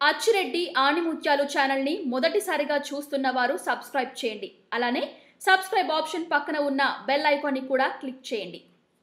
అచ్చిరెడ్డి ఆణిముత్యాలు ఛానల్ని మొదటిసారిగా చూస్తున్న వారు సబ్స్క్రైబ్ చేయండి అలానే సబ్స్క్రైబ్ ఆప్షన్ పక్కన ఉన్న బెల్ ఐకాన్ని కూడా క్లిక్ చేయండి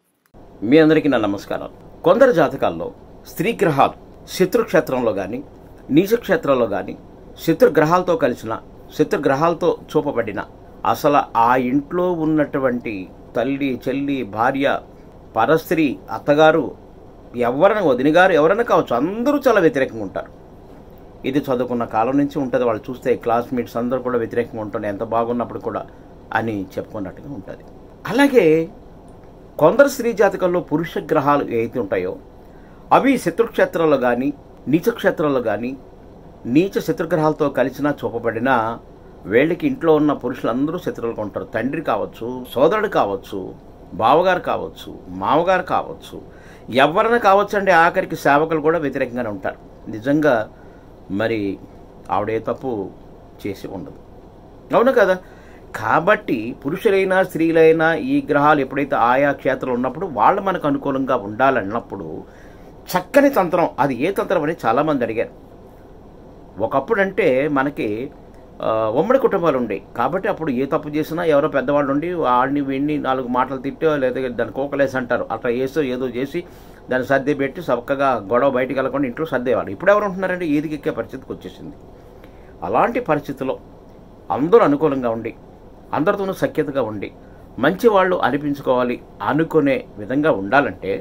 మీ అందరికీ నా నమస్కారం కొందరు జాతకాల్లో స్త్రీ గ్రహాలు శత్రుక్షేత్రంలో కానీ నీచక్షేత్రంలో కానీ శత్రుగ్రహాలతో కలిసిన శత్రుగ్రహాలతో చూపబడిన అసలు ఆ ఇంట్లో ఉన్నటువంటి తల్లి చెల్లి భార్య పరస్త్రీ అత్తగారు ఎవరైనా వదిన గారు ఎవరైనా కావచ్చు అందరూ చాలా వ్యతిరేకంగా ఉంటారు ఇది చదువుకున్న కాలం నుంచి ఉంటుంది వాళ్ళు చూస్తే క్లాస్మేట్స్ అందరూ కూడా వ్యతిరేకంగా ఉంటుంది ఎంత బాగున్నప్పుడు కూడా అని చెప్పుకున్నట్టుగా ఉంటుంది అలాగే కొందరు స్త్రీ జాతకంలో పురుష గ్రహాలు ఏవైతే ఉంటాయో అవి శత్రుక్షేత్రంలో కానీ నీచక్షేత్రంలో కానీ నీచ శత్రుగ్రహాలతో కలిసినా చూపబడినా వీళ్ళకి ఇంట్లో ఉన్న పురుషులందరూ శత్రువులుగా ఉంటారు తండ్రి కావచ్చు సోదరుడు కావచ్చు బావగారు కావచ్చు మామగారు కావచ్చు ఎవరైనా కావచ్చు అంటే ఆఖరికి సేవకులు కూడా వ్యతిరేకంగానే ఉంటారు నిజంగా మరి ఆవిడే తప్పు చేసి ఉండదు అవును కదా కాబట్టి పురుషులైనా స్త్రీలైనా ఈ గ్రహాలు ఎప్పుడైతే ఆయా క్షేత్రంలో ఉన్నప్పుడు వాళ్ళు మనకు అనుకూలంగా ఉండాలన్నప్పుడు చక్కని తంత్రం అది ఏ తంత్రం అని చాలామంది అడిగారు ఒకప్పుడు అంటే మనకి ఆ, ఉమ్మడి కుటుంబాలు ఉండేవి కాబట్టి అప్పుడు ఏ తప్పు చేసినా ఎవరో పెద్దవాళ్ళు ఉండి వాడిని వీడిని నాలుగు మాటలు తిట్టో లేదా దాన్ని కోకలేసి అంటారు అట్లా వేసో ఏదో చేసి దాన్ని సర్ది పెట్టి చక్కగా గొడవ బయటికి వెళ్ళకుండా ఇంట్లో సర్దేవాళ్ళు ఇప్పుడు ఎవరు ఉంటున్నారంటే ఈదికి ఎక్కే పరిస్థితికి వచ్చేసింది అలాంటి పరిస్థితిలో అందరూ అనుకూలంగా ఉండి అందరితోనూ సఖ్యతగా ఉండి మంచి వాళ్ళు అనిపించుకోవాలి అనుకునే విధంగా ఉండాలంటే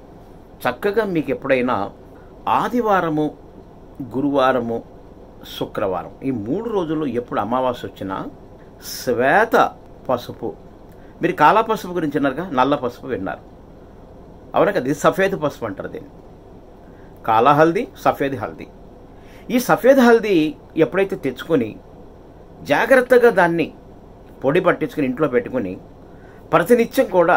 చక్కగా మీకు ఎప్పుడైనా ఆదివారము గురువారము శుక్రవారం ఈ మూడు రోజుల్లో ఎప్పుడు అమావాస్య వచ్చినా శ్వేత పసుపు మీరు కాలా పసుపు గురించి విన్నారుగా నల్ల పసుపు విన్నారు అవునా కదా ఇది సఫేద్ పసుపు అంటారు దీన్ని కాలా హల్దీ సఫేద్ హల్దీ ఈ సఫేద్ హల్దీ ఎప్పుడైతే తెచ్చుకొని జాగ్రత్తగా దాన్ని పొడి పట్టించుకుని ఇంట్లో పెట్టుకుని ప్రతినిత్యం కూడా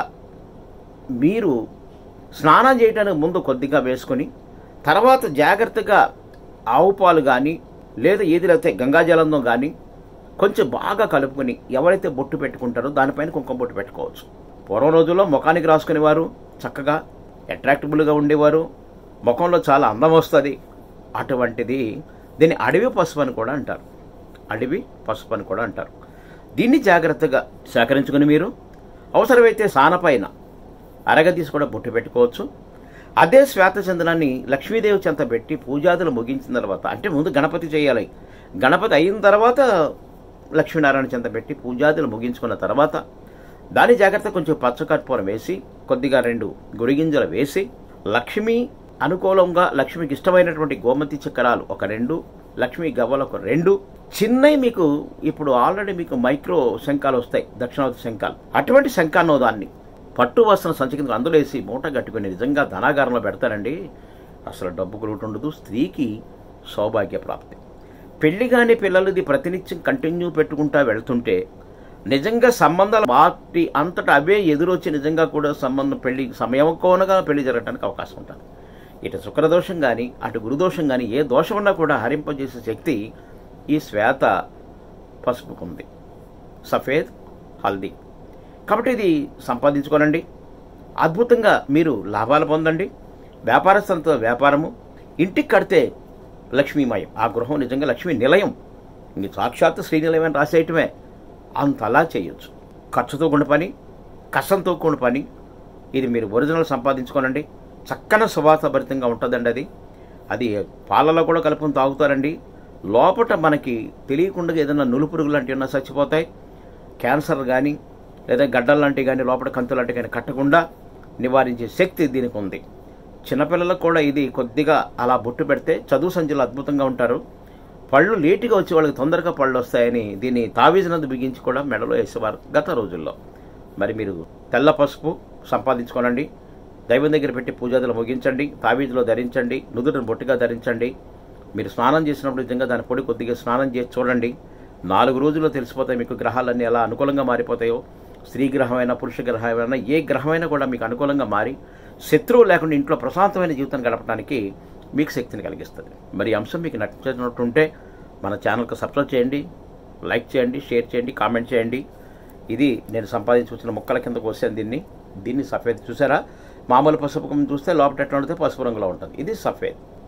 మీరు స్నానం చేయడానికి ముందు కొద్దిగా వేసుకొని తర్వాత జాగ్రత్తగా ఆవు పాలు కానీ లేదా ఏది లేకపోతే గంగాజలంతో కానీ కొంచెం బాగా కలుపుకొని ఎవరైతే బొట్టు పెట్టుకుంటారో దానిపైన కుంకుమ బొట్టు పెట్టుకోవచ్చు పూర్వం రోజుల్లో ముఖానికి రాసుకునేవారు చక్కగా అట్రాక్టబుల్గా ఉండేవారు ముఖంలో చాలా అందం వస్తుంది అటువంటిది దీన్ని అడవి పసుపు అని కూడా అంటారు అడవి పసుపు అని కూడా అంటారు దీన్ని జాగ్రత్తగా సేకరించుకుని మీరు అవసరమైతే సానపైన అరగదీసి కూడా బొట్టు పెట్టుకోవచ్చు అదే శ్వేత చందనాన్ని లక్ష్మీదేవి చెంత పెట్టి పూజాదులు ముగించిన తర్వాత అంటే ముందు గణపతి చేయాలి గణపతి అయిన తర్వాత లక్ష్మీనారాయణ చెంత పెట్టి పూజాదులు ముగించుకున్న తర్వాత దాని జాగ్రత్త కొంచెం పచ్చకర్పూరం వేసి కొద్దిగా రెండు గురిగింజలు వేసి లక్ష్మి అనుకూలంగా లక్ష్మికి ఇష్టమైనటువంటి గోమతి చక్రాలు ఒక రెండు లక్ష్మీ గవ్వలు ఒక రెండు చిన్నవి మీకు ఇప్పుడు ఆల్రెడీ మీకు మైక్రో శంఖాలు వస్తాయి దక్షిణావతి శంఖాలు అటువంటి శంఖాన్నో దాన్ని పట్టు వస్త్రం సంచి కింద అందులో వేసి మూట కట్టుకుని నిజంగా ధనాగారంలో పెడతారండి అసలు డబ్బు కొలుగుట ఉండదు స్త్రీకి సౌభాగ్య ప్రాప్తి పెళ్లి కాని పిల్లలది ప్రతినిత్యం కంటిన్యూ పెట్టుకుంటా వెళ్తుంటే నిజంగా సంబంధాలు వాటి అంతటా అవే ఎదురొచ్చి నిజంగా కూడా సంబంధం పెళ్లి సమయం కోనగా పెళ్లి జరగడానికి అవకాశం ఉంటుంది ఇటు శుక్రదోషం కానీ అటు గురుదోషం కానీ ఏ దోషం ఉన్నా కూడా హరింపజేసే శక్తి ఈ శ్వేత పసుపుకుంది సఫేద్ హల్దీ కాబట్టి ఇది సంపాదించుకోనండి అద్భుతంగా మీరు లాభాలు పొందండి వ్యాపారస్తులతో వ్యాపారము ఇంటికి కడితే లక్ష్మీమయం ఆ గృహం నిజంగా లక్ష్మీ నిలయం ఇంక సాక్షాత్ శ్రీనిలయం అని రాసేయటమే అంతలా చేయొచ్చు ఖర్చుతో కూడిన పని కష్టంతో కూడిన పని ఇది మీరు ఒరిజినల్ సంపాదించుకోనండి చక్కన సువాసభరితంగా ఉంటుందండి అది అది పాలలో కూడా కలుపుకొని తాగుతారండి లోపట మనకి తెలియకుండా ఏదైనా నులుపురుగు లాంటివి ఉన్నా చచ్చిపోతాయి క్యాన్సర్ కానీ లేదా గడ్డలు లాంటివి కానీ లోపల కంతులు లాంటివి కానీ కట్టకుండా నివారించే శక్తి దీనికి ఉంది చిన్నపిల్లలకు కూడా ఇది కొద్దిగా అలా బొట్టు పెడితే చదువు సంచులు అద్భుతంగా ఉంటారు పళ్ళు లేటుగా వచ్చి వాళ్ళకి తొందరగా పళ్ళు వస్తాయని దీన్ని తావీజనందు బిగించి కూడా మెడలో వేసేవారు గత రోజుల్లో మరి మీరు తెల్ల పసుపు సంపాదించుకోనండి దైవం దగ్గర పెట్టి పూజాదులు ముగించండి తావీజులో ధరించండి నుదుటిని బొట్టుగా ధరించండి మీరు స్నానం చేసినప్పుడు నిజంగా దాని పొడి కొద్దిగా స్నానం చేసి చూడండి నాలుగు రోజుల్లో తెలిసిపోతాయి మీకు గ్రహాలన్నీ ఎలా అనుకూలంగా మారిపోతాయో స్త్రీ గ్రహమైనా పురుష గ్రహమైనా ఏ గ్రహమైనా కూడా మీకు అనుకూలంగా మారి శత్రువు లేకుండా ఇంట్లో ప్రశాంతమైన జీవితం గడపడానికి మీకు శక్తిని కలిగిస్తుంది మరి ఈ అంశం మీకు నచ్చినట్టుంటే మన ఛానల్కి సబ్స్క్రైబ్ చేయండి లైక్ చేయండి షేర్ చేయండి కామెంట్ చేయండి ఇది నేను సంపాదించుకొచ్చిన మొక్కల కింద కోసాను దీన్ని దీన్ని సఫేద్ చూసారా మామూలు పసుపు కొమ్ము చూస్తే లోపల ఎట్లా ఉంటుంది పసుపు రంగులో ఉంటుంది ఇది సఫేద్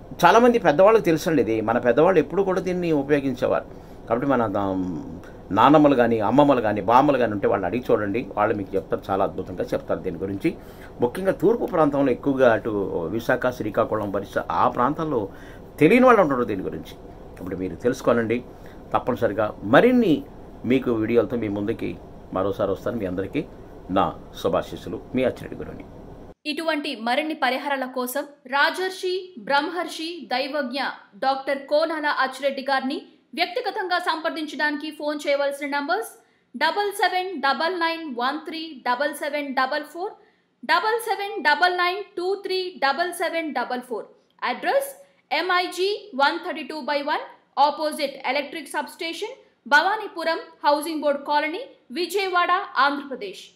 చాలామంది పెద్దవాళ్ళకి తెలుసండి ఇది మన పెద్దవాళ్ళు ఎప్పుడు కూడా దీన్ని ఉపయోగించేవారు కాబట్టి మన దా- నాన్నమ్మలు కానీ అమ్మమ్మలు కానీ బామ్మలు కానీ ఉంటే వాళ్ళని అడిగి చూడండి వాళ్ళు మీకు చెప్తారు చాలా అద్భుతంగా చెప్తారు దీని గురించి ముఖ్యంగా తూర్పు ప్రాంతంలో ఎక్కువగా అటు విశాఖ శ్రీకాకుళం పరిసర ఆ ప్రాంతాల్లో తెలియని వాళ్ళు ఉంటారు దీని గురించి ఇప్పుడు మీరు తెలుసుకోనండి తప్పనిసరిగా మరిన్ని మీకు వీడియోలతో మీ ముందుకి మరోసారి వస్తాను మీ అందరికీ నా శుభాశీస్సులు మీ అచ్చిరెడ్డి గురుని ఇటువంటి మరిన్ని పరిహారాల కోసం రాజర్షి బ్రహ్మర్షి దైవజ్ఞ డాక్టర్ కోనాల అచ్చిరెడ్డి గారిని వ్యక్తిగతంగా సంప్రదించడానికి ఫోన్ చేయవలసిన numbers double seven double nine one three double seven double four double seven double nine two three double seven double four address MIG one thirty two by one opposite electric substation Bhavanipuram housing board colony Vijayawada Andhra Pradesh